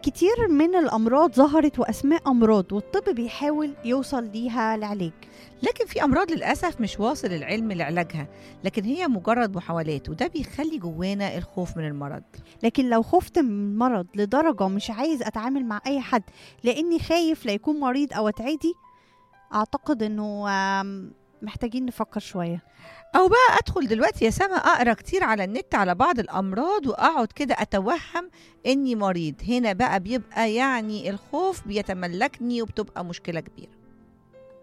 كتير من الأمراض ظهرت وأسماء أمراض والطب بيحاول يوصل ليها العلاج لكن في أمراض للأسف مش واصل العلم لعلاجها لكن هي مجرد محاولات وده بيخلي جوانا الخوف من المرض لكن لو خفت من المرض لدرجة مش عايز أتعامل مع أي حد لأني خايف لا يكون مريض أو أتعدي أعتقد أنه آم، محتاجين نفكر شوية أو بقى أدخل دلوقتي يا سما أقرأ كتير على النت على بعض الأمراض وأقعد كده أتوهم إني مريض هنا بقى بيبقى يعني الخوف بيتملكني وبتبقى مشكلة كبيرة